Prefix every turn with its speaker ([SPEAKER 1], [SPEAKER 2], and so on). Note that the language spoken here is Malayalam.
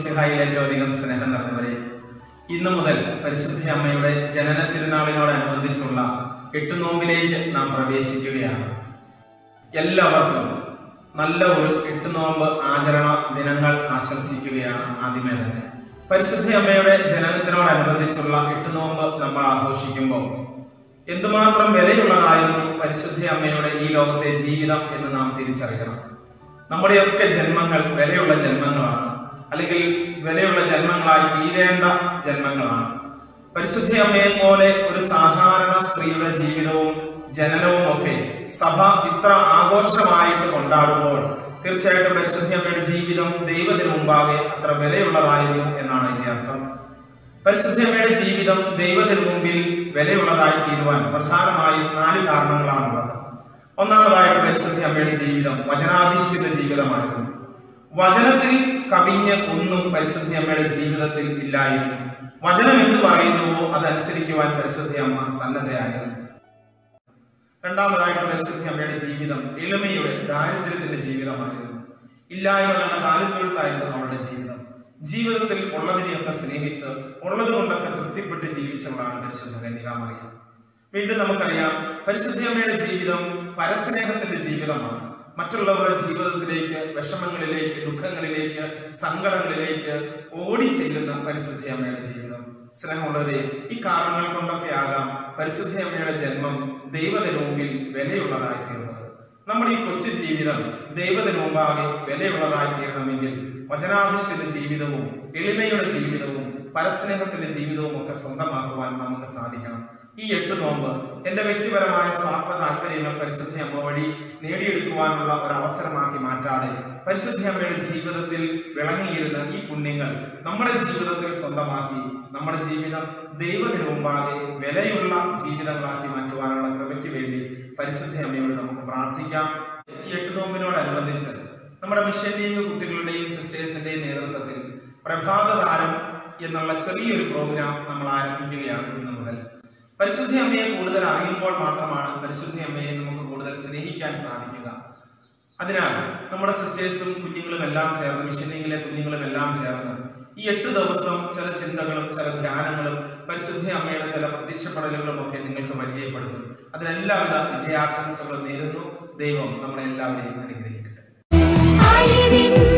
[SPEAKER 1] മിശിഹായിൽ ഏറ്റവും അധികം സ്നേഹം നിറഞ്ഞവരെ ഇന്നു മുതൽ പരിശുദ്ധ അമ്മയുടെ ജനന തിരുനാളിനോടനുബന്ധിച്ചുള്ള എട്ട് നോമ്പിലേക്ക് നാം പ്രവേശിക്കുകയാണ് എല്ലാവർക്കും നല്ല ഒരു എട്ട് നോമ്പ് ആചരണ ദിനങ്ങൾ ആശംസിക്കുകയാണ് ആദ്യമേ തന്നെ പരിശുദ്ധ അമ്മയുടെ ജനനത്തിനോടനുബന്ധിച്ചുള്ള എട്ട് നോമ്പ് നമ്മൾ ആഘോഷിക്കുമ്പോൾ എന്തുമാത്രം വിലയുള്ളതായിരുന്നു പരിശുദ്ധ അമ്മയുടെ ഈ ലോകത്തെ ജീവിതം എന്ന് നാം തിരിച്ചറിയണം നമ്മുടെയൊക്കെ ജന്മങ്ങൾ വിലയുള്ള ജന്മങ്ങളാണ് അല്ലെങ്കിൽ വിലയുള്ള ജന്മങ്ങളായി തീരേണ്ട ജന്മങ്ങളാണ് പരിശുദ്ധ അമ്മയെ പോലെ ഒരു സാധാരണ സ്ത്രീയുടെ ജീവിതവും ജനനവും ഒക്കെ സഭ ഇത്ര ആഘോഷമായിട്ട് കൊണ്ടാടുമ്പോൾ തീർച്ചയായിട്ടും പരിശുദ്ധ അമ്മയുടെ ജീവിതം ദൈവത്തിന് മുമ്പാകെ അത്ര വിലയുള്ളതായിരുന്നു എന്നാണ് അതിന്റെ അർത്ഥം പരിശുദ്ധമ്മയുടെ ജീവിതം ദൈവത്തിന് മുമ്പിൽ വിലയുള്ളതായി തീരുവാൻ പ്രധാനമായും നാല് കാരണങ്ങളാണുള്ളത് ഒന്നാമതായിട്ട് പരിശുദ്ധ അമ്മയുടെ ജീവിതം വചനാധിഷ്ഠിത ജീവിതമായിരുന്നു വചനത്തിൽ കവിഞ്ഞ് ഒന്നും പരിശുദ്ധ അമ്മയുടെ ജീവിതത്തിൽ ഇല്ലായിരുന്നു വചനം എന്ത് പറയുന്നുവോ അതനുസരിക്കുവാൻ പരിശുദ്ധ അമ്മ സന്നദ്ധയായിരുന്നു രണ്ടാമതായിട്ട് പരിശുദ്ധ അമ്മയുടെ ജീവിതം എളിമയുടെ ദാരിദ്ര്യത്തിന്റെ ജീവിതമായിരുന്നു ഇല്ലായ്മകളുടെ കാലത്തൊഴുത്തായിരുന്നു അവളുടെ ജീവിതം ജീവിതത്തിൽ ഉള്ളതിനെയൊക്കെ സ്നേഹിച്ച് ഉള്ളത് കൊണ്ടൊക്കെ തൃപ്തിപ്പെട്ട് ജീവിച്ചവളാണ് പരിശുദ്ധ കന്യകാമറിയം വീണ്ടും നമുക്കറിയാം പരിശുദ്ധ അമ്മയുടെ ജീവിതം പരസ്നേഹത്തിന്റെ ജീവിതമാണ് മറ്റുള്ളവരുടെ ജീവിതത്തിലേക്ക് വിഷമങ്ങളിലേക്ക് ദുഃഖങ്ങളിലേക്ക് സങ്കടങ്ങളിലേക്ക് ഓടിച്ചെല്ലുന്ന പരിശുദ്ധ അമ്മയുടെ ജീവിതം സ്നേഹമുള്ളവരെ ഈ കാരണങ്ങൾ കൊണ്ടൊക്കെ ആകാം പരിശുദ്ധ അമ്മയുടെ ജന്മം ദൈവത്തിന് മുമ്പിൽ വിലയുള്ളതായി തീർന്നത് നമ്മുടെ ഈ കൊച്ചു ജീവിതം ദൈവത്തിന് മുമ്പാകെ വിലയുള്ളതായി തീരണമെങ്കിൽ വചനാധിഷ്ഠിത ജീവിതവും എളിമയുടെ ജീവിതവും പരസ്നേഹത്തിന്റെ ജീവിതവും ഒക്കെ സ്വന്തമാക്കുവാൻ നമുക്ക് സാധിക്കണം ഈ എട്ട് നോമ്പ് എന്റെ വ്യക്തിപരമായ സ്വാർത്ഥ താല്പര്യങ്ങൾ പരിശുദ്ധ അമ്മ വഴി നേടിയെടുക്കുവാനുള്ള ഒരു അവസരമാക്കി മാറ്റാതെ പരിശുദ്ധ അമ്മയുടെ ജീവിതത്തിൽ വിളങ്ങിയിരുന്ന ഈ പുണ്യങ്ങൾ നമ്മുടെ ജീവിതത്തിൽ സ്വന്തമാക്കി നമ്മുടെ ജീവിതം ദൈവത്തിന് മുമ്പാകെ വിലയുള്ള ജീവിതങ്ങളാക്കി മാറ്റുവാനുള്ള കൃപയ്ക്ക് വേണ്ടി പരിശുദ്ധ അമ്മയോട് നമുക്ക് പ്രാർത്ഥിക്കാം ഈ എട്ട് നോമ്പിനോടനുബന്ധിച്ച് നമ്മുടെ മിഷൻ ടീം കുട്ടികളുടെയും സിസ്റ്റേഴ്സിന്റെയും നേതൃത്വത്തിൽ പ്രഭാതതാരം എന്നുള്ള ചെറിയൊരു പ്രോഗ്രാം നമ്മൾ ആരംഭിക്കുകയാണ് ഇന്ന് മുതൽ പരിശുദ്ധ അമ്മയെ കൂടുതൽ അറിയുമ്പോൾ മാത്രമാണ് പരിശുദ്ധ അമ്മയെ നമുക്ക് കൂടുതൽ സ്നേഹിക്കാൻ സാധിക്കുക അതിനാൽ നമ്മുടെ സിസ്റ്റേഴ്സും കുഞ്ഞുങ്ങളും എല്ലാം ചേർന്ന് മിഷനിങ്ങിലെ കുഞ്ഞുങ്ങളും എല്ലാം ചേർന്ന് ഈ എട്ട് ദിവസം ചില ചിന്തകളും ചില ധ്യാനങ്ങളും പരിശുദ്ധ അമ്മയുടെ ചില പ്രത്യക്ഷപ്പെടലുകളും ഒക്കെ നിങ്ങൾക്ക് പരിചയപ്പെടുത്തും അതിനെല്ലാവിധ വിജയാശംസകളും നേരുന്നു ദൈവം നമ്മളെല്ലാവരെയും അനുഗ്രഹിക്കട്ടെ
[SPEAKER 2] ആയിരം